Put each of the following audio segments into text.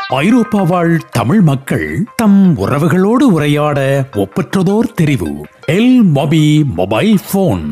ஐரோப்பா வாழ் தமிழ் மக்கள் தம் உறவுகளோடு உரையாட ஒப்பற்றதோர் தெரிவு எல் மொபி மொபைல் போன்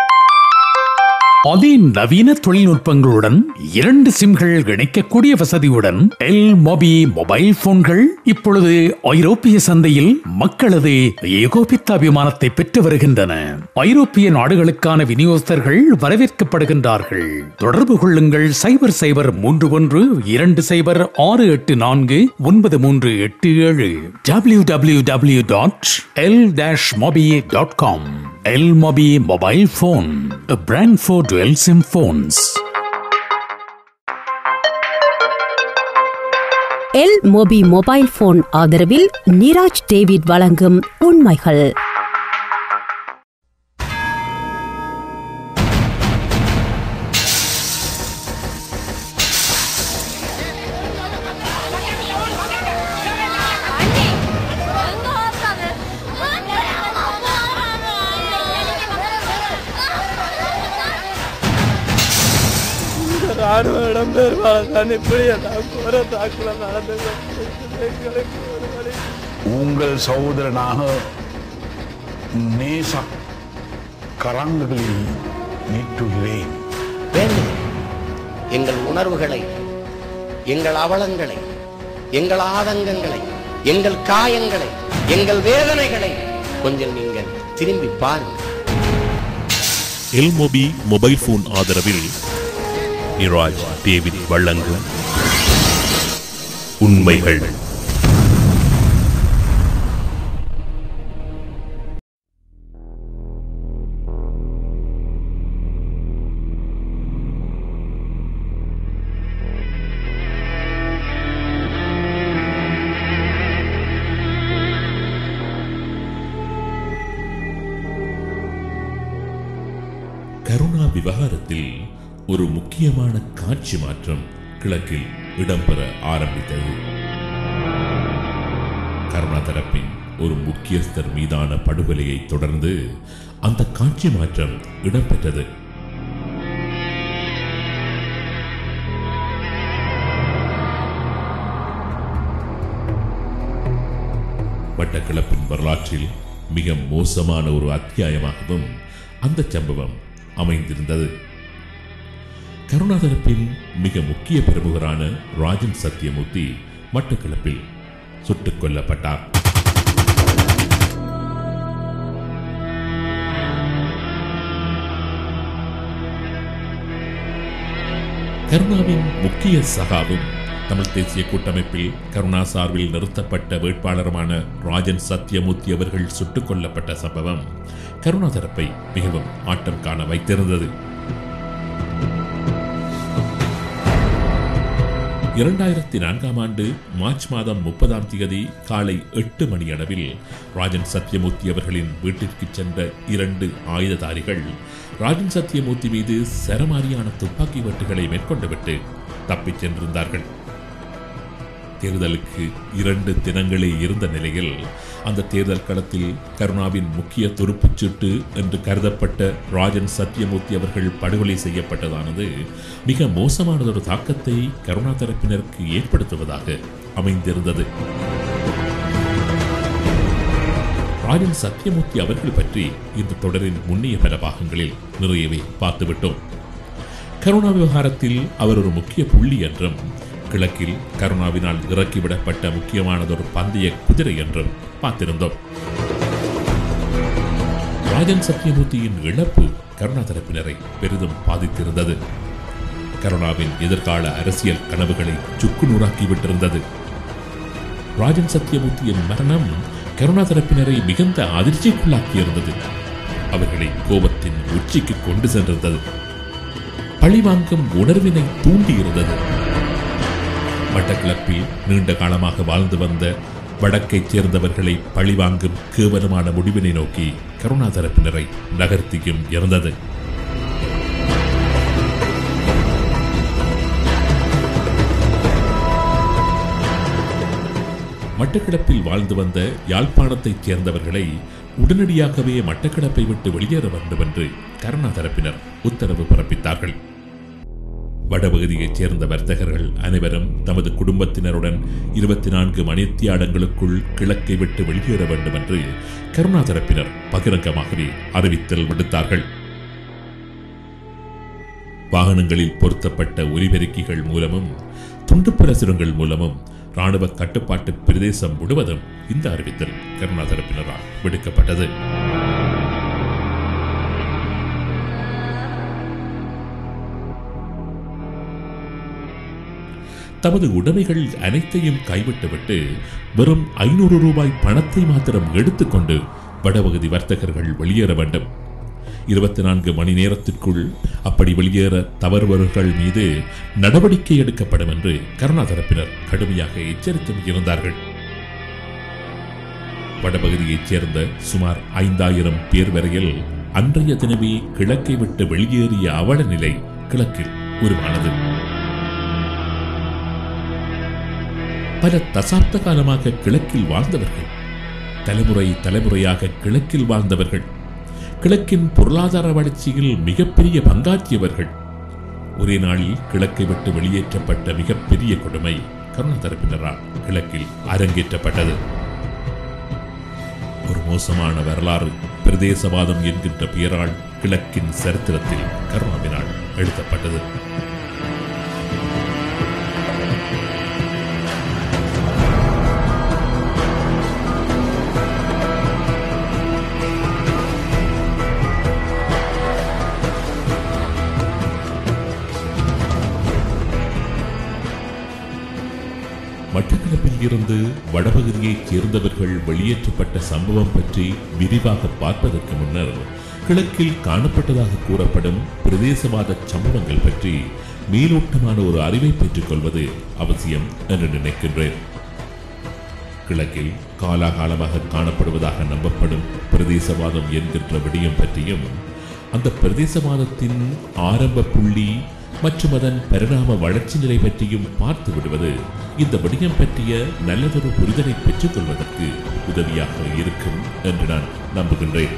அதிநவீன தொழில்நுட்பங்களுடன் இரண்டு சிம்கள் இணைக்கக்கூடிய வசதியுடன் எல் மொபி மொபைல் போன்கள் இப்பொழுது ஐரோப்பிய சந்தையில் மக்களது ஏகோபித்த அபிமானத்தை பெற்று வருகின்றன ஐரோப்பிய நாடுகளுக்கான விநியோகஸ்தர்கள் வரவேற்கப்படுகின்றார்கள் தொடர்பு கொள்ளுங்கள் சைபர் சைபர் மூன்று ஒன்று இரண்டு சைபர் ஆறு எட்டு நான்கு ஒன்பது மூன்று எட்டு ஏழு W W W dot L dash Mobi dot com L Mobi mobile phone brand for dual SIM phones. L Mobi mobile phone ஆதரவில் நிராஜ் டேவிட் வழங்கும் உண்மைகள் ராணுவ இடம்பெயர்வாளர் தான் இப்படி எல்லாம் கோர தாக்குதல் நடந்தது எங்களுக்கு ஒரு வழி உங்கள் சகோதரனாக நேச கரங்களில் நீட்டுகிறேன் வேண்டும் எங்கள் உணர்வுகளை எங்கள் அவலங்களை எங்கள் ஆதங்கங்களை எங்கள் காயங்களை எங்கள் வேதனைகளை கொஞ்சம் நீங்கள் திரும்பி பாருங்கள் எல்மொபி மொபைல் போன் ஆதரவில் நிராஜ் டேவிட் வழங்கும் உண்மைகள் கருணா விவகாரத்தில் ஒரு முக்கியமான காட்சி மாற்றம் கிழக்கில் இடம்பெற ஆரம்பித்தது கருணா தரப்பின் ஒரு முக்கியஸ்தர் மீதான படுகொலையை தொடர்ந்து அந்த காட்சி மாற்றம் இடம்பெற்றது மட்டக்களப்பின் வரலாற்றில் மிக மோசமான ஒரு அத்தியாயமாகவும் அந்த சம்பவம் அமைந்திருந்தது கருணாதரப்பில் மிக முக்கிய பிரமுகரான ராஜன் சத்தியமூர்த்தி மட்டக்களப்பில் சுட்டுக் கொல்லப்பட்டார் கருணாவின் முக்கிய சகாவும் தமிழ் தேசிய கூட்டமைப்பில் கருணா சார்பில் நிறுத்தப்பட்ட வேட்பாளருமான ராஜன் சத்யமூர்த்தி அவர்கள் சுட்டுக் கொல்லப்பட்ட சம்பவம் கருணா தரப்பை மிகவும் ஆட்டம் காண வைத்திருந்தது இரண்டாயிரத்தி நான்காம் ஆண்டு மார்ச் மாதம் முப்பதாம் தேதி காலை எட்டு மணி அளவில் ராஜன் சத்யமூர்த்தி அவர்களின் வீட்டிற்கு சென்ற இரண்டு ஆயுததாரிகள் ராஜன் சத்யமூர்த்தி மீது சரமாரியான துப்பாக்கி வெட்டுகளை மேற்கொண்டுவிட்டு தப்பிச் சென்றிருந்தார்கள் தேர்தலுக்கு இரண்டு தினங்களே இருந்த நிலையில் அந்த தேர்தல் களத்தில் கருணாவின் முக்கிய துருப்புச் சீட்டு என்று கருதப்பட்ட ராஜன் சத்யமூர்த்தி அவர்கள் படுகொலை செய்யப்பட்டதானது மிக மோசமானதொரு தாக்கத்தை கருணா தரப்பினருக்கு ஏற்படுத்துவதாக அமைந்திருந்தது ராஜன் சத்யமூர்த்தி அவர்கள் பற்றி இந்த தொடரின் முன்னிய பல பாகங்களில் நிறையவே பார்த்துவிட்டோம் கருணா விவகாரத்தில் அவர் ஒரு முக்கிய புள்ளி என்றும் கிழக்கில் கருணாவினால் இறக்கிவிடப்பட்ட முக்கியமானதொரு பந்தய குதிரை என்றும் பார்த்திருந்தோம் ராஜன் சத்யமூர்த்தியின் இழப்பு கருணா தரப்பினரை பெரிதும் பாதித்திருந்தது கருணாவின் எதிர்கால அரசியல் கனவுகளை சுக்குநூறாக்கி விட்டிருந்தது ராஜன் சத்யமூர்த்தியின் மரணம் கருணா தரப்பினரை மிகுந்த அதிர்ச்சிக்குள்ளாக்கியிருந்தது அவர்களை கோபத்தின் உச்சிக்கு கொண்டு சென்றிருந்தது பழிவாங்கும் உணர்வினை தூண்டியிருந்தது மட்டக்களப்பில் நீண்ட காலமாக வாழ்ந்து வந்த வடக்கைச் சேர்ந்தவர்களை பழிவாங்கும் கேவலமான முடிவினை நோக்கி கருணா தரப்பினரை நகர்த்தியும் இருந்தது மட்டக்களப்பில் வாழ்ந்து வந்த யாழ்ப்பாணத்தைச் சேர்ந்தவர்களை உடனடியாகவே மட்டக்களப்பை விட்டு வெளியேற வேண்டும் என்று கருணா தரப்பினர் உத்தரவு பிறப்பித்தார்கள் வடபகுதியைச் சேர்ந்த வர்த்தகர்கள் அனைவரும் தமது குடும்பத்தினருடன் இருபத்தி நான்கு மணித்தியாடங்களுக்குள் கிழக்கை விட்டு வெளியேற வேண்டும் என்று கருணா தரப்பினர் பகிரங்கமாகவே அறிவித்தல் விடுத்தார்கள் வாகனங்களில் பொருத்தப்பட்ட ஒலிபெருக்கிகள் மூலமும் துண்டு பிரசுரங்கள் மூலமும் ராணுவ கட்டுப்பாட்டு பிரதேசம் முழுவதும் இந்த அறிவித்தல் கருணா தரப்பினரால் விடுக்கப்பட்டது தமது உடைமைகள் அனைத்தையும் கைவிட்டுவிட்டு வெறும் ஐநூறு ரூபாய் பணத்தை மாத்திரம் எடுத்துக்கொண்டு வடபகுதி வர்த்தகர்கள் வெளியேற வேண்டும் இருபத்தி நான்கு மணி நேரத்திற்குள் அப்படி வெளியேற தவறுபவர்கள் மீது நடவடிக்கை எடுக்கப்படும் என்று கருணா தரப்பினர் கடுமையாக எச்சரித்தும் இருந்தார்கள் வடபகுதியைச் சேர்ந்த சுமார் ஐந்தாயிரம் பேர் வரையில் அன்றைய தினமே கிழக்கை விட்டு வெளியேறிய அவல நிலை கிழக்கில் உருவானது பல தசாப்த காலமாக கிழக்கில் வாழ்ந்தவர்கள் தலைமுறை தலைமுறையாக கிழக்கில் வாழ்ந்தவர்கள் கிழக்கின் பொருளாதார வளர்ச்சியில் மிகப்பெரிய பங்காற்றியவர்கள் ஒரே நாளில் கிழக்கை விட்டு வெளியேற்றப்பட்ட மிகப்பெரிய கொடுமை கருணா தரப்பினரால் கிழக்கில் அரங்கேற்றப்பட்டது ஒரு மோசமான வரலாறு பிரதேசவாதம் என்கின்ற பெயரால் கிழக்கின் சரித்திரத்தில் கருணாவினால் எழுதப்பட்டது மட்டக்களப்பில் இருந்து வடபகுதியைச் சேர்ந்தவர்கள் வெளியேற்றப்பட்ட சம்பவம் பற்றி விரிவாக பார்ப்பதற்கு முன்னர் கிழக்கில் காணப்பட்டதாக கூறப்படும் பிரதேசவாத சம்பவங்கள் பற்றி மேலோட்டமான ஒரு அறிவை பெற்றுக் கொள்வது அவசியம் என்று நினைக்கின்றேன் கிழக்கில் காலாகாலமாக காணப்படுவதாக நம்பப்படும் பிரதேசவாதம் என்கின்ற விடயம் பற்றியும் அந்த பிரதேசவாதத்தின் ஆரம்ப புள்ளி மற்றும் அதன் பரிணாம வளர்ச்சி நிலை பற்றியும் பார்த்து விடுவது இந்த விடயம் பற்றிய நல்லதொரு புரிதலை பெற்றுக் கொள்வதற்கு உதவியாக இருக்கும் என்று நான் நம்புகின்றேன்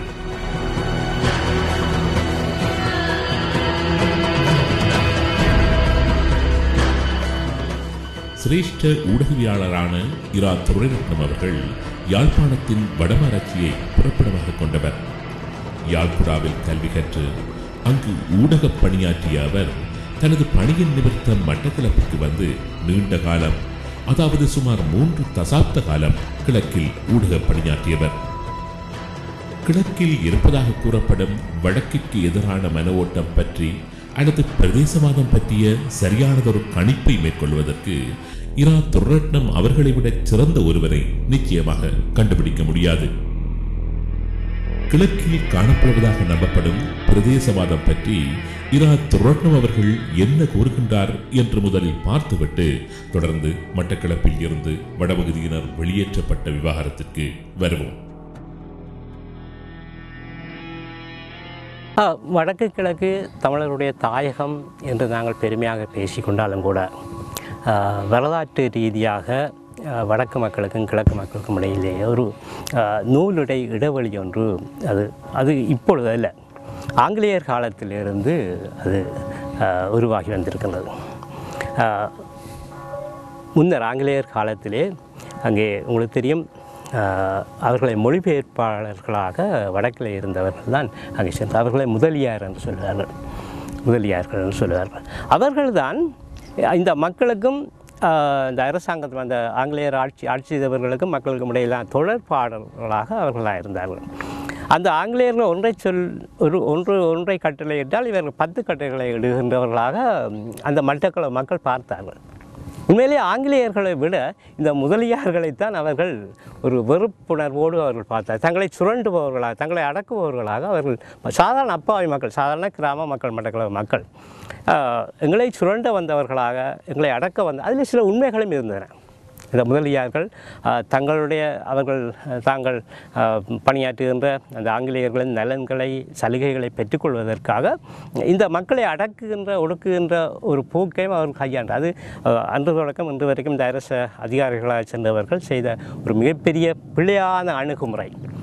சிரேஷ்ட ஊடகவியாளரான இரா துரைரத்னம் அவர்கள் யாழ்ப்பாணத்தின் வடமராட்சியை புறப்படமாக கொண்டவர் யாழ்குடாவில் கல்வி கற்று அங்கு ஊடகப் பணியாற்றிய அவர் தனது பணியின் நிமித்தம் மட்டக்களப்புக்கு வந்து நீண்ட காலம் அதாவது சுமார் மூன்று தசாப்த காலம் கிழக்கில் ஊடகப் பணியாற்றியவர் கிழக்கில் இருப்பதாக கூறப்படும் வடக்கிற்கு எதிரான மன ஓட்டம் பற்றி அல்லது பிரதேசவாதம் பற்றிய சரியானதொரு கணிப்பை மேற்கொள்வதற்கு இரா துரட்னம் அவர்களை விட சிறந்த ஒருவரை நிச்சயமாக கண்டுபிடிக்க முடியாது கிழக்கில் காணப்படுவதாக நம்பப்படும் பிரதேசவாதம் பற்றி இரா துரட்னம் அவர்கள் என்ன கூறுகின்றார் என்று முதலில் பார்த்துவிட்டு தொடர்ந்து மட்டக்களப்பில் இருந்து வடபகுதியினர் வெளியேற்றப்பட்ட விவகாரத்திற்கு வருவோம் ஆ, வடக்கு கிழக்கு தமிழருடைய தாயகம் என்று நாங்கள் பெருமையாக பேசிக்கொண்டாலும் கூட ஆ, வரலாற்று ரீதியாக ஆ, வடக்கு மக்களுக்கும் கிழக்கு மக்களுக்கும் இடையிலே ஒரு ஆ, நூலுடை இடைவெளி ஒன்று அது அது இப்பொழுது அல்ல ஆங்கிலேயர் காலத்திலிருந்து அது ஆ, உருவாகி வந்திருக்கின்றது ஆ, முன்னர் ஆங்கிலேயர் காலத்திலே அங்கே உங்களுக்கு தெரியும் ஆஹ், அவர்களை மொழிபெயர்ப்பாளர்களாக வடக்கில் இருந்தவர்கள் தான் அங்கே சென்று அவர்களை முதலியார் என்று சொல்வார்கள் முதலியார்கள் என்று சொல்வார்கள் அவர்கள்தான் இந்த மக்களுக்கும் ஆஹ், இந்த அரசாங்கத்தில் அந்த ஆங்கிலேயர் ஆட்சி ஆட்சி செய்தவர்களுக்கும் மக்களுக்கும் இடையிலான தொடர்பாளர்களாக அவர்களாக இருந்தார்கள் அந்த ஆங்கிலேயர்கள் ஒன்றை சொல் ஒரு ஒன்று ஒன்றை கட்டளையிட்டால் இவர்கள் பத்து கட்டளைகளை இடுகின்றவர்களாக ம், அந்த மட்டக்கள மக்கள் பார்த்தார்கள் உண்மையிலேயே ஆங்கிலேயர்களை விட இந்த முதலியார்களைத்தான் அவர்கள் ஒரு வெறுப்புணர்வோடு அவர்கள் பார்த்தார் தங்களை சுரண்டுபவர்களாக தங்களை அடக்குபவர்களாக அவர்கள் சாதாரண அப்பாவி மக்கள் சாதாரண கிராம மக்கள் மட்டக்களவு மக்கள் ஆஹ், எங்களை சுரண்ட வந்தவர்களாக எங்களை அடக்க வந்த அதில் சில உண்மைகளும் இருந்தன இந்த முதலியார்கள் ஆஹ், தங்களுடைய அவர்கள் ஆஹ், தாங்கள் ஆஹ், பணியாற்றுகின்ற அந்த ஆங்கிலேயர்களின் நலன்களை சலுகைகளை பெற்றுக்கொள்வதற்காக இந்த மக்களை அடக்குகின்ற ஒடுக்குகின்ற ஒரு போக்கையும் அவர்கள் கையாண்டு அது ஆஹ், அன்று தொடக்கம் இன்று வரைக்கும் இந்த அரச அதிகாரிகளாக சென்றவர்கள் செய்த ஒரு மிகப்பெரிய பிழையான அணுகுமுறை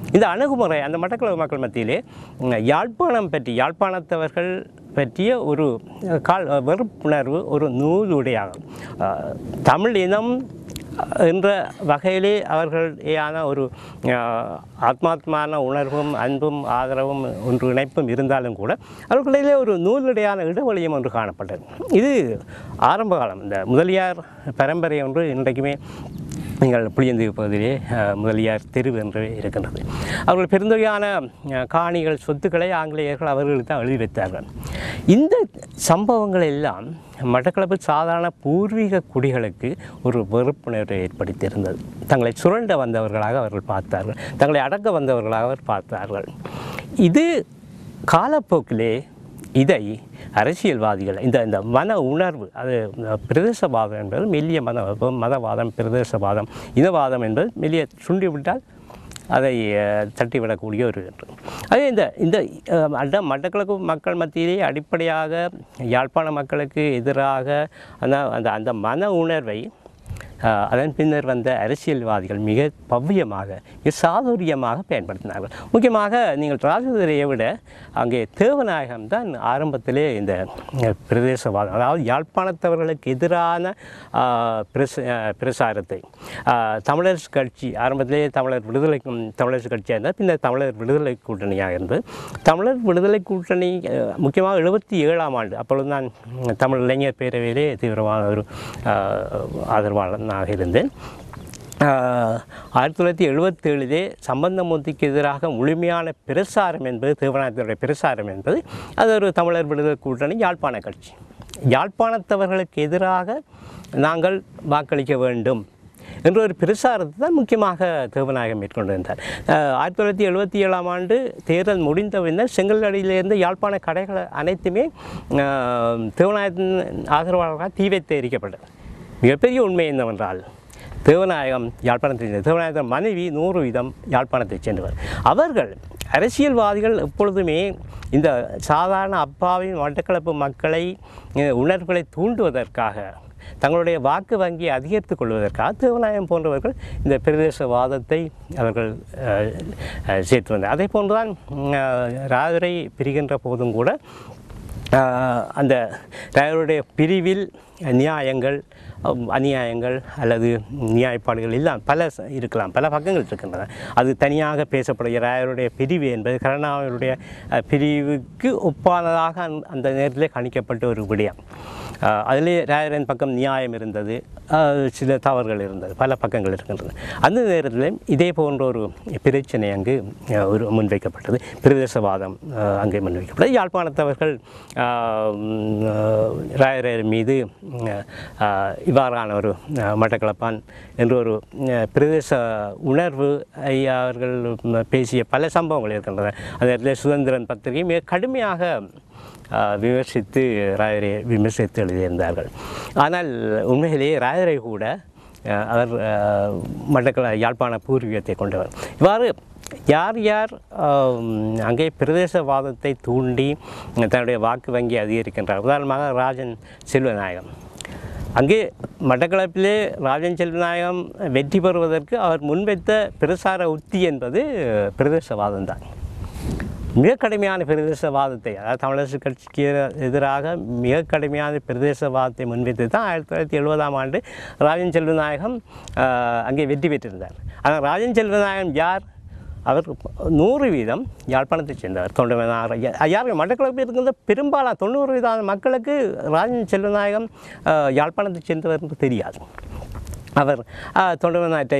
இந்த அணுகுமுறை அந்த மட்டக்களப்பு மக்கள் மத்தியிலே ம், யாழ்ப்பாணம் பற்றி யாழ்ப்பாணத்தவர்கள் பற்றிய ஒரு அஹ், கால் அஹ், வெறுப்புணர்வு ஒரு நூலுடையாகும் அஹ், தமிழ் இனம் என்ற வகையிலே அவர்களேயான ஒரு அஹ், ஆத்மாத்மான உணர்வும் அன்பும் ஆதரவும் ஒன்று இணைப்பும் இருந்தாலும் கூட அவர்களிலே ஒரு நூலுடையான இடைவெளியும் ஒன்று காணப்பட்டது இது ஆரம்ப காலம் இந்த முதலியார் பரம்பரை ஒன்று இன்றைக்குமே நீங்கள் புளியந்தீவு பகுதியிலே அஹ், முதலியார் தெருவு என்று இருக்கின்றது அவர்கள் பெருந்தொகையான அஹ், காணிகள் சொத்துக்களை ஆங்கிலேயர்கள் அவர்களுக்கு தான் எழுதி வைத்தார்கள் இந்த சம்பவங்கள் எல்லாம் மட்டக்களப்பு சாதாரண பூர்வீக குடிகளுக்கு ஒரு வெறுப்புணர்வை ஏற்படுத்தியிருந்தது தங்களை சுரண்ட வந்தவர்களாக அவர்கள் பார்த்தார்கள் தங்களை அடக்க வந்தவர்களாக அவர் பார்த்தார்கள் இது காலப்போக்கிலே இதை அரசியல்வாதிகள் இந்த இந்த மன உணர்வு அது பிரதேசவாதம் என்பது மெல்லிய மத மதவாதம் பிரதேசவாதம் இனவாதம் என்பது மெல்லிய சுண்டி விட்டால் அதை அஹ், தட்டிவிடக்கூடிய ஒரு ஒன்று அதே இந்த இந்த அஹ், அட மட்டக்களப்பு மக்கள் மத்தியிலே அடிப்படையாக யாழ்ப்பாண மக்களுக்கு எதிராக அந்த அந்த அந்த மன உணர்வை அஹ், அதன் பின்னர் வந்த அரசியல்வாதிகள் மிக பவ்யமாக மிக சாதுரியமாக பயன்படுத்தினார்கள் முக்கியமாக நீங்கள் ராஜதுரையை விட அங்கே தேவநாயகம் தான் ஆரம்பத்திலே இந்த அஹ், பிரதேசவாதம் அதாவது யாழ்ப்பாணத்தவர்களுக்கு எதிரான அஹ், பிரச அஹ், பிரசாரத்தை அஹ், தமிழரசு கட்சி ஆரம்பத்திலே தமிழர் விடுதலை தமிழரசு கட்சியாக இருந்தால் பின்னர் தமிழர் விடுதலை கூட்டணியாக இருந்தது தமிழர் விடுதலை கூட்டணி அஹ், முக்கியமாக எழுபத்தி ஏழாம் ஆண்டு அப்பொழுது நான் உம், தமிழ் இளைஞர் பேரவையிலே தீவிரமான ஒரு அஹ், ஆதரவாளனாக இருந்தேன் ஆஹ், ஆயிரத்தி தொள்ளாயிரத்தி எழுபத்தேழிலே சம்பந்தமூர்த்திக்கு எதிராக முழுமையான பிரசாரம் என்பது தேவநாயகத்துடைய பிரசாரம் என்பது அது ஒரு தமிழர் விடுதலை கூட்டணி யாழ்ப்பாண கட்சி யாழ்ப்பாணத்தவர்களுக்கு எதிராக நாங்கள் வாக்களிக்க வேண்டும் என்ற ஒரு பிரசாரத்தை தான் முக்கியமாக தேவநாயகம் மேற்கொண்டு வந்தார் ஆஹ், ஆயிரத்தி தொள்ளாயிரத்தி எழுபத்தி ஏழாம் ஆண்டு தேர்தல் முடிந்த பின்னர் செங்கல்அடியிலிருந்து யாழ்ப்பாண கடைகள் அனைத்துமே ஆஹ், தேவநாயகத்தின் ஆதரவாளர்களாக தீ வைத்து எரிக்கப்பட்டது மிகப்பெரிய உண்மை என்னவென்றால் தேவநாயகம் யாழ்ப்பாணத்தை சேர்ந்த தேவநாயகத்தின் மனைவி நூறு வீதம் யாழ்ப்பாணத்தைச் சேர்ந்தவர் அவர்கள் அரசியல்வாதிகள் எப்பொழுதுமே இந்த சாதாரண அப்பாவின் மட்டக்களப்பு மக்களை அஹ், உணர்வுகளை தூண்டுவதற்காக தங்களுடைய வாக்கு வங்கியை அதிகரித்துக் கொள்வதற்காக தேவநாயகம் போன்றவர்கள் இந்த பிரதேசவாதத்தை அவர்கள் அஹ், அஹ், சேர்த்து வந்தார் அதே போன்றுதான் அஹ், ராஜரை பிரிகின்ற போதும் கூட ஆஹ் அந்த ராயருடைய பிரிவில் நியாயங்கள் அம், அநியாயங்கள் அல்லது நியாயப்பாடுகள் எல்லாம் பல ச- இருக்கலாம் பல பக்கங்கள் இருக்கின்றன அது தனியாக பேசப்படுகிற ராயருடைய பிரிவு என்பது கருணாவினுடைய அஹ், பிரிவுக்கு ஒப்பானதாக அந்த- அந்த நேரத்திலே கணிக்கப்பட்ட ஒரு விடயம் ஆஹ் அதிலே ராயரின் பக்கம் நியாயம் இருந்தது ஆஹ் சில தவறுகள் இருந்தது பல பக்கங்கள் இருக்கின்றன அந்த நேரத்தில் இதே போன்ற ஒரு பிரச்சனை அங்கு ஆஹ் ஒரு முன்வைக்கப்பட்டது பிரதேசவாதம் ஆஹ் அங்கே முன்வைக்கப்பட்டது யாழ்ப்பாணத்தவர்கள் ஆஹ் உம், ஆஹ் ராயரர் மீது உம், ஆஹ் இவ்வாறான ஒரு ஆஹ் மட்டக்களப்பான் என்ற ஒரு ஆஹ் பிரதேச உணர்வு ஐ அவர்கள் உம், பேசிய பல சம்பவங்கள் இருக்கின்றன அந்த இடத்துல சுதந்திரன் பத்திரிகை மிக கடுமையாக ஆஹ் விமர்சித்து ராயரை விமர்சித்து எழுதியிருந்தார்கள் ஆனால் உண்மையிலேயே ராயரை கூட ஆஹ் அவர் ஆஹ் மட்டக்கள யாழ்ப்பாண பூர்வீகத்தை கொண்டவர் இவ்வாறு யார் யார் ஆம், அங்கே பிரதேசவாதத்தை தூண்டி தன்னுடைய வாக்கு வங்கி அதிகரிக்கின்றார் உதாரணமாக ராஜன் செல்வநாயகம் அங்கே மட்டக்களப்பிலே ராஜன் செல்வநாயகம் வெற்றி பெறுவதற்கு அவர் முன்வைத்த பிரசார உத்தி என்பது பிரதேசவாதம் தான் மிக கடுமையான பிரதேசவாதத்தை அதாவது தமிழரசு கட்சிக்கு எதிராக மிக கடுமையான பிரதேசவாதத்தை முன்வைத்து தான் ஆயிரத்தி தொள்ளாயிரத்தி எழுபதாம் ஆண்டு ராஜன் செல்வநாயகம் ஆஹ், அங்கே வெற்றி பெற்றிருந்தார் ஆனால் ராஜன் செல்வநாயகம் யார் அவர் நூறு வீதம் யாழ்ப்பாணத்தைச் சேர்ந்தவர் தொண்டமனார் யார் மட்டக்களப்பில் இருக்கின்ற பெரும்பாலான தொண்ணூறு வீதமான மக்களுக்கு ராஜன் செல்வநாயகம் ஆஹ், யாழ்ப்பாணத்தைச் சேர்ந்தவர் என்று தெரியாது அவர் தொண்டவநாட்டை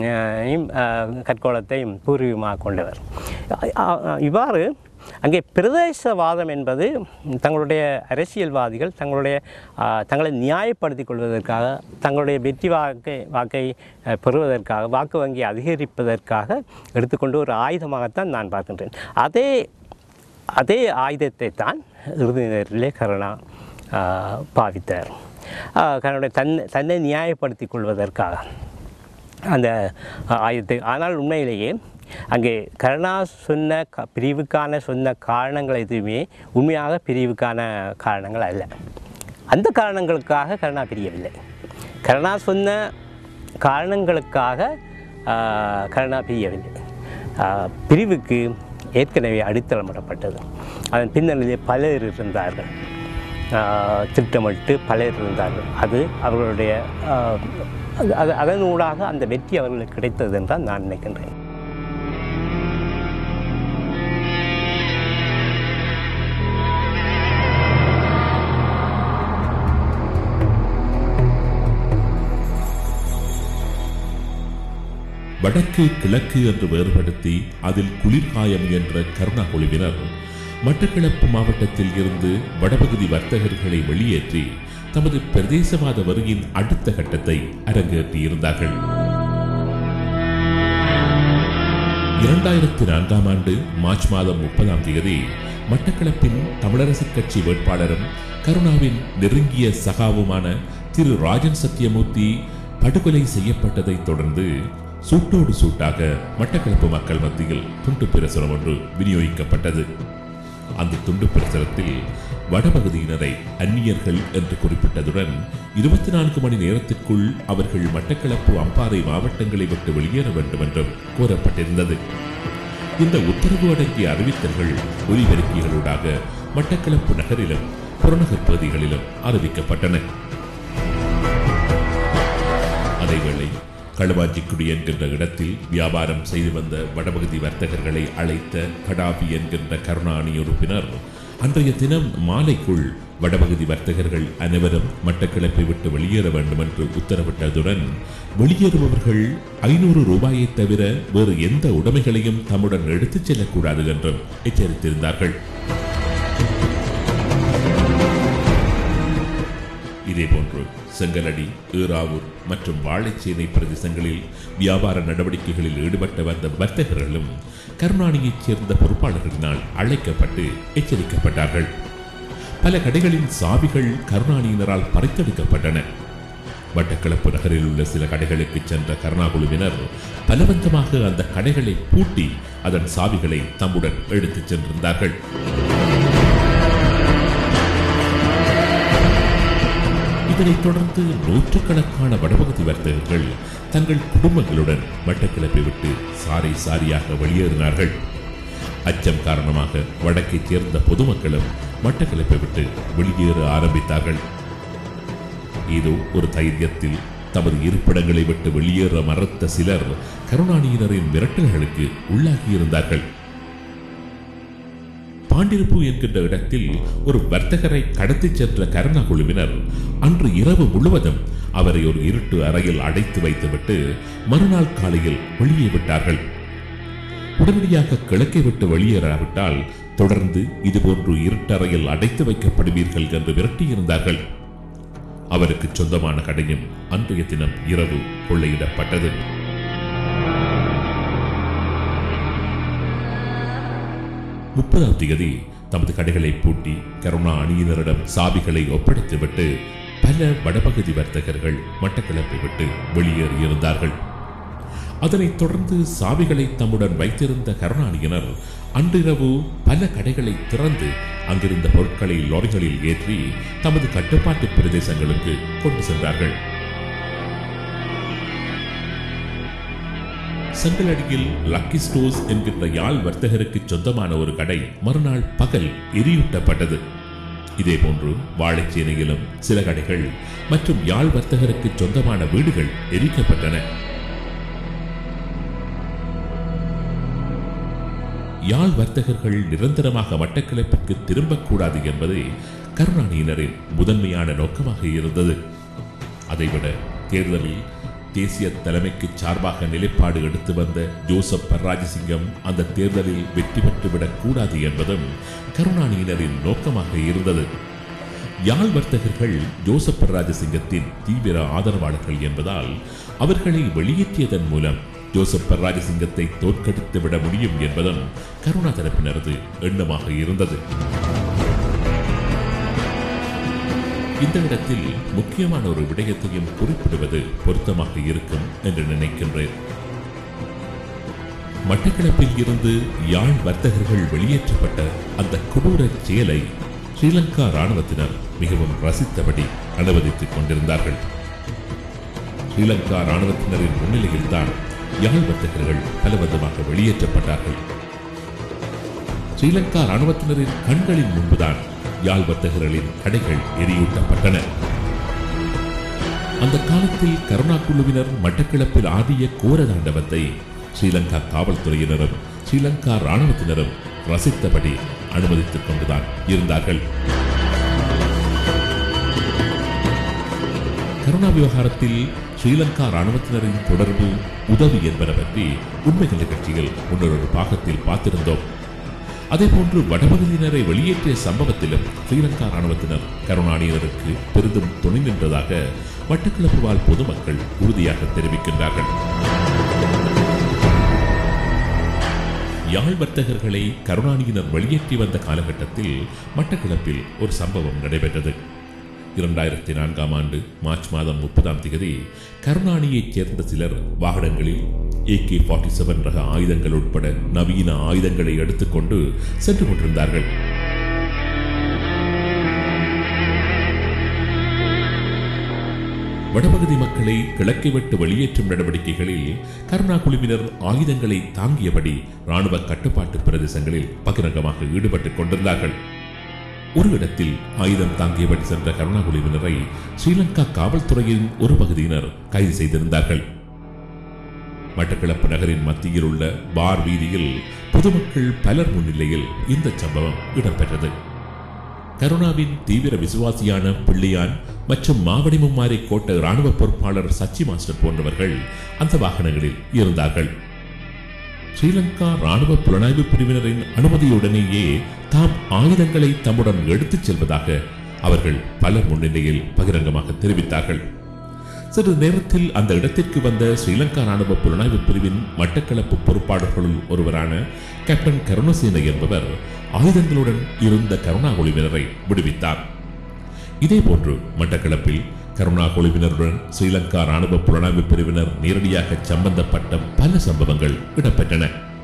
கற்கோளத்தையும் பூர்வீகமாக கொண்டவர் அ- அ- இவ்வாறு அங்கே பிரதேசவாதம் என்பது தங்களுடைய அரசியல்வாதிகள் தங்களுடைய ஆ, தங்களை நியாயப்படுத்திக் கொள்வதற்காக தங்களுடைய வெற்றி வாக்கை வாக்கை அ, பெறுவதற்காக வாக்கு வங்கி அதிகரிப்பதற்காக எடுத்துக்கொண்டு ஒரு ஆயுதமாகத்தான் நான் பார்க்கின்றேன் அதே அதே ஆயுதத்தை தான் இறுதி நேரிலே கருணா ஆ, பாவித்தார் ஆ, கருணை தன்னை தன்னை நியாயப்படுத்திக் கொள்வதற்காக அந்த ஆயுதத்தை ஆனால் உண்மையிலேயே அங்கே கருணா சொன்ன க பிரிவுக்கான சொன்ன காரணங்கள் எதுவுமே உண்மையாக பிரிவுக்கான காரணங்கள் அல்ல அந்த காரணங்களுக்காக கருணா பிரியவில்லை கருணா சொன்ன காரணங்களுக்காக ஆஹ், கருணா பிரியவில்லை ஆஹ், பிரிவுக்கு ஏற்கனவே அடித்தளமிடப்பட்டது அதன் பின்னணியிலே பலர் இருந்தார்கள் ஆஹ், திட்டமிட்டு பலர் இருந்தார்கள் அது அவர்களுடைய ஆஹ், அது அது அதனூடாக அந்த வெற்றி அவர்களுக்கு கிடைத்தது என்றால் நான் நினைக்கின்றேன் வடக்கு கிழக்கு என்று வேறுபடுத்தி அதில் குளிர்காயம் என்ற கருணா குழுவினர் மட்டக்களப்பு மாவட்டத்தில் இருந்து வடபகுதி வர்த்தகர்களை வெளியேற்றி தமது பிரதேசவாத வருகையின் அடுத்த கட்டத்தை அரங்கேற்றியிருந்தார்கள் இரண்டாயிரத்தி நான்காம் ஆண்டு மார்ச் மாதம் முப்பதாம் தேதி மட்டக்களப்பின் தமிழரசுக் கட்சி வேட்பாளரும் கருணாவின் நெருங்கிய சகாவுமான திரு ராஜன் சத்தியமூர்த்தி படுகொலை செய்யப்பட்டதைத் தொடர்ந்து சூட்டோடு சூட்டாக மட்டக்களப்பு மக்கள் மத்தியில் துண்டு பிரசுரம் ஒன்று விநியோகிக்கப்பட்டது அந்த துண்டு பிரசுரத்தில் வடபகுதியினரை அந்நியர்கள் என்று குறிப்பிட்டதுடன் இருபத்தி நான்கு மணி நேரத்திற்குள் அவர்கள் மட்டக்களப்பு அம்பாறை மாவட்டங்களை விட்டு வெளியேற வேண்டும் என்றும் கூறப்பட்டிருந்தது இந்த உத்தரவு அடங்கிய அறிவித்தல்கள் ஒலிபெருக்கிகளூடாக மட்டக்களப்பு நகரிலும் புறநகர் பகுதிகளிலும் அறிவிக்கப்பட்டன அதேவேளை களுவாஞ்சிக்குடி என்கின்ற இடத்தில் வியாபாரம் செய்து வந்த வடபகுதி வர்த்தகர்களை அழைத்த கடாபி என்கின்ற கருணாணி உறுப்பினர் அன்றைய தினம் மாலைக்குள் வடபகுதி வர்த்தகர்கள் அனைவரும் மட்டக்களப்பை விட்டு வெளியேற வேண்டும் என்று உத்தரவிட்டதுடன் வெளியேறுபவர்கள் ஐநூறு ரூபாயை தவிர வேறு எந்த உடைமைகளையும் தம்முடன் எடுத்துச் செல்லக்கூடாது என்றும் எச்சரித்திருந்தார்கள் இதேபோன்று செங்கலடி ஈராவூர் மற்றும் வாழைச்சேனை பிரதேசங்களில் வியாபார நடவடிக்கைகளில் ஈடுபட்ட வந்த வர்த்தகர்களும் கருணாநிதியைச் சேர்ந்த பொறுப்பாளர்களினால் அழைக்கப்பட்டு எச்சரிக்கப்பட்டார்கள் பல கடைகளின் சாவிகள் கருணாநிதியினரால் பறித்தெடுக்கப்பட்டன வட்டக்கிழப்பு நகரில் உள்ள சில கடைகளுக்கு சென்ற கருணா குழுவினர் பலவந்தமாக அந்த கடைகளை பூட்டி அதன் சாவிகளை தம்முடன் எடுத்துச் சென்றிருந்தார்கள் இதனைத் தொடர்ந்து நூற்றுக்கணக்கான வடபகுதி வர்த்தகர்கள் தங்கள் குடும்பங்களுடன் மட்டக்கிழப்பை விட்டு சாரி சாரியாக வெளியேறினார்கள் அச்சம் காரணமாக வடக்கைச் சேர்ந்த பொதுமக்களும் மட்டக்களப்பை விட்டு வெளியேற ஆரம்பித்தார்கள் ஏதோ ஒரு தைரியத்தில் தமது இருப்பிடங்களை விட்டு வெளியேற மறுத்த சிலர் கருணாநிதியினரின் மிரட்டல்களுக்கு உள்ளாகியிருந்தார்கள் பாண்டிருப்பு என்கின்ற இடத்தில் ஒரு வர்த்தகரை கடத்திச் சென்ற கருணா குழுவினர் அன்று இரவு முழுவதும் அவரை ஒரு இருட்டு அறையில் அடைத்து வைத்துவிட்டு மறுநாள் காலையில் வெளியே விட்டார்கள் உடனடியாக கிழக்கை விட்டு வெளியேறாவிட்டால் தொடர்ந்து இதுபோன்று இருட்டறையில் அடைத்து வைக்கப்படுவீர்கள் என்று விரட்டியிருந்தார்கள் அவருக்கு சொந்தமான கடையும் அன்றைய தினம் இரவு கொள்ளையிடப்பட்டது முப்பதாம் தேதி தமது கடைகளை பூட்டி கருணா அணியினரிடம் சாவிகளை ஒப்படைத்துவிட்டு பல வடபகுதி வர்த்தகர்கள் மட்டக்களப்பை விட்டு வெளியேறியிருந்தார்கள் அதனைத் தொடர்ந்து சாவிகளை தம்முடன் வைத்திருந்த கருணாநிதியினர் அன்றிரவு பல கடைகளை திறந்து அங்கிருந்த பொருட்களை லாரிகளில் ஏற்றி தமது கட்டுப்பாட்டு பிரதேசங்களுக்கு கொண்டு சென்றார்கள் செங்கலடியில் லக்கி ஸ்டோர்ஸ் என்கின்ற யாழ் வர்த்தகருக்கு சொந்தமான ஒரு கடை மறுநாள் பகல் எரியூட்டப்பட்டது இதேபோன்று வாழைச்சேனையிலும் சில கடைகள் மற்றும் யாழ் வர்த்தகருக்கு சொந்தமான வீடுகள் எரிக்கப்பட்டன யாழ் வர்த்தகர்கள் நிரந்தரமாக மட்டக்களப்புக்கு திரும்பக்கூடாது என்பதே கருணாநிதியினரின் முதன்மையான நோக்கமாக இருந்தது அதைவிட தேர்தலில் தேசிய தலைமைக்கு சார்பாக நிலைப்பாடு எடுத்து வந்த ஜோசப் பர்ராஜசிங்கம் அந்த தேர்தலில் வெற்றி பெற்றுவிடக் கூடாது என்பதும் கருணாநிதியினரின் நோக்கமாக இருந்தது யாழ் வர்த்தகர்கள் ஜோசப் பர்ராஜசிங்கத்தின் தீவிர ஆதரவாளர்கள் என்பதால் அவர்களை வெளியேற்றியதன் மூலம் ஜோசப் பர்ராஜசிங்கத்தை தோற்கடித்து விட முடியும் என்பதும் கருணா தரப்பினரது எண்ணமாக இருந்தது இந்த இடத்தில் முக்கியமான ஒரு விடயத்தையும் குறிப்பிடுவது பொருத்தமாக இருக்கும் என்று நினைக்கின்றேன் மட்டக்களப்பில் இருந்து யாழ் வர்த்தகர்கள் வெளியேற்றப்பட்ட அந்த கொடூர செயலை ஸ்ரீலங்கா ராணுவத்தினர் மிகவும் ரசித்தபடி அனுமதித்துக் கொண்டிருந்தார்கள் ஸ்ரீலங்கா ராணுவத்தினரின் முன்னிலையில்தான் யாழ் வர்த்தகர்கள் பலவந்தமாக வெளியேற்றப்பட்டார்கள் ஸ்ரீலங்கா ராணுவத்தினரின் கண்களின் முன்புதான் யாழ் வர்த்தகர்களின் கடைகள் எரியூட்டப்பட்டன அந்த காலத்தில் கருணா குழுவினர் மட்டக்களப்பில் ஆடிய கோர தாண்டவத்தை ஸ்ரீலங்கா காவல்துறையினரும் ஸ்ரீலங்கா ராணுவத்தினரும் ரசித்தபடி அனுமதித்துக் கொண்டுதான் இருந்தார்கள் கருணா விவகாரத்தில் ஸ்ரீலங்கா ராணுவத்தினரின் தொடர்பு உதவி என்பன பற்றி உண்மைகள் நிகழ்ச்சியில் முன்னொரு பாகத்தில் பார்த்திருந்தோம் அதேபோன்று வடபகுதியினரை வெளியேற்றிய சம்பவத்திலும் ஸ்ரீலங்கா ராணுவத்தினர் கருணாநிதியினருக்கு பெரிதும் துணை நின்றதாக மட்டக்களப்பு வாழ் பொதுமக்கள் உறுதியாக தெரிவிக்கின்றார்கள் யாழ் வர்த்தகர்களை கருணாநிதியினர் வெளியேற்றி வந்த காலகட்டத்தில் மட்டக்களப்பில் ஒரு சம்பவம் நடைபெற்றது இரண்டாயிரத்தி நான்காம் ஆண்டு மார்ச் மாதம் முப்பதாம் தேதி கருணாநிதியைச் சேர்ந்த சிலர் வாகனங்களில் ஏகே ஃபார்ட்டி செவன் ரக ஆயுதங்கள் உட்பட நவீன ஆயுதங்களை எடுத்துக்கொண்டு சென்று கொண்டிருந்தார்கள் வடபகுதி மக்களை கிழக்கை விட்டு வெளியேற்றும் நடவடிக்கைகளில் கருணா குழுவினர் ஆயுதங்களை தாங்கியபடி ராணுவ கட்டுப்பாட்டு பிரதேசங்களில் பகிரங்கமாக ஈடுபட்டுக் கொண்டிருந்தார்கள் ஒரு இடத்தில் ஆயுதம் தாங்கியபடி சென்ற கருணா குழுவினரை ஸ்ரீலங்கா காவல்துறையின் ஒரு பகுதியினர் கைது செய்திருந்தார்கள் மட்டக்களப்பு நகரின் மத்தியில் உள்ள பார் வீதியில் பொதுமக்கள் பலர் முன்னிலையில் இந்த சம்பவம் இடம்பெற்றது கருணாவின் தீவிர விசுவாசியான பிள்ளையான் மற்றும் மாவடிமும்மாரை கோட்ட ராணுவ பொறுப்பாளர் சச்சி மாஸ்டர் போன்றவர்கள் அந்த வாகனங்களில் இருந்தார்கள் ஸ்ரீலங்கா ராணுவ புலனாய்வு பிரிவினரின் அனுமதியுடனேயே தாம் ஆயுதங்களை தம்முடன் எடுத்துச் செல்வதாக அவர்கள் பலர் முன்னிலையில் பகிரங்கமாக தெரிவித்தார்கள் சிறிது நேரத்தில் அந்த இடத்திற்கு வந்த ஸ்ரீலங்கா ராணுவ புலனாய்வு பிரிவின் மட்டக்களப்பு பொறுப்பாளர்களுள் ஒருவரான கேப்டன் கருணசேன என்பவர் ஆயுதங்களுடன் இருந்த கருணா குழுவினரை விடுவித்தார் இதேபோன்று மட்டக்களப்பில் கருணா குழுவினருடன் ஸ்ரீலங்கா ராணுவ புலனாய்வு பிரிவினர் நேரடியாக சம்பந்தப்பட்ட பல சம்பவங்கள் இடம்பெற்றன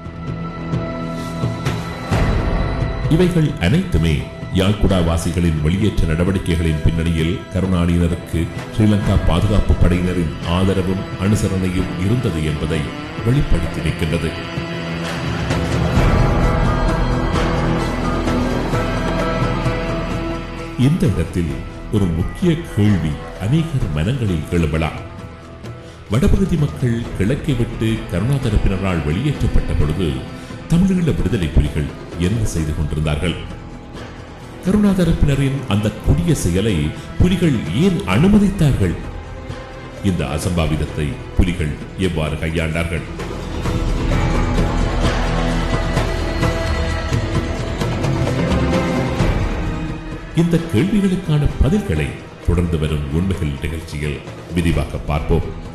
இவைகள் அனைத்துமே யாழ்குடா வாசிகளின் வெளியேற்ற நடவடிக்கைகளின் பின்னணியில் கருணாநிதியினருக்கு ஸ்ரீலங்கா பாதுகாப்பு படையினரின் ஆதரவும் அனுசரணையும் இருந்தது என்பதை வெளிப்படுத்தி நிற்கின்றது இந்த இடத்தில் ஒரு முக்கிய கேள்வி அநேகர் மனங்களில் எழும்பலாம் வடபகுதி மக்கள் கிழக்கை விட்டு கருணா தரப்பினரால் வெளியேற்றப்பட்ட பொழுது தமிழீழ விடுதலை புலிகள் என்ன செய்து கொண்டிருந்தார்கள் கருணா தரப்பினரின் அந்த கொடிய செயலை புலிகள் ஏன் அனுமதித்தார்கள் இந்த அசம்பாவிதத்தை புலிகள் எவ்வாறு கையாண்டார்கள் இந்த கேள்விகளுக்கான பதில்களை தொடர்ந்து வரும் உண்மைகள் நிகழ்ச்சியில் விரிவாக பார்ப்போம்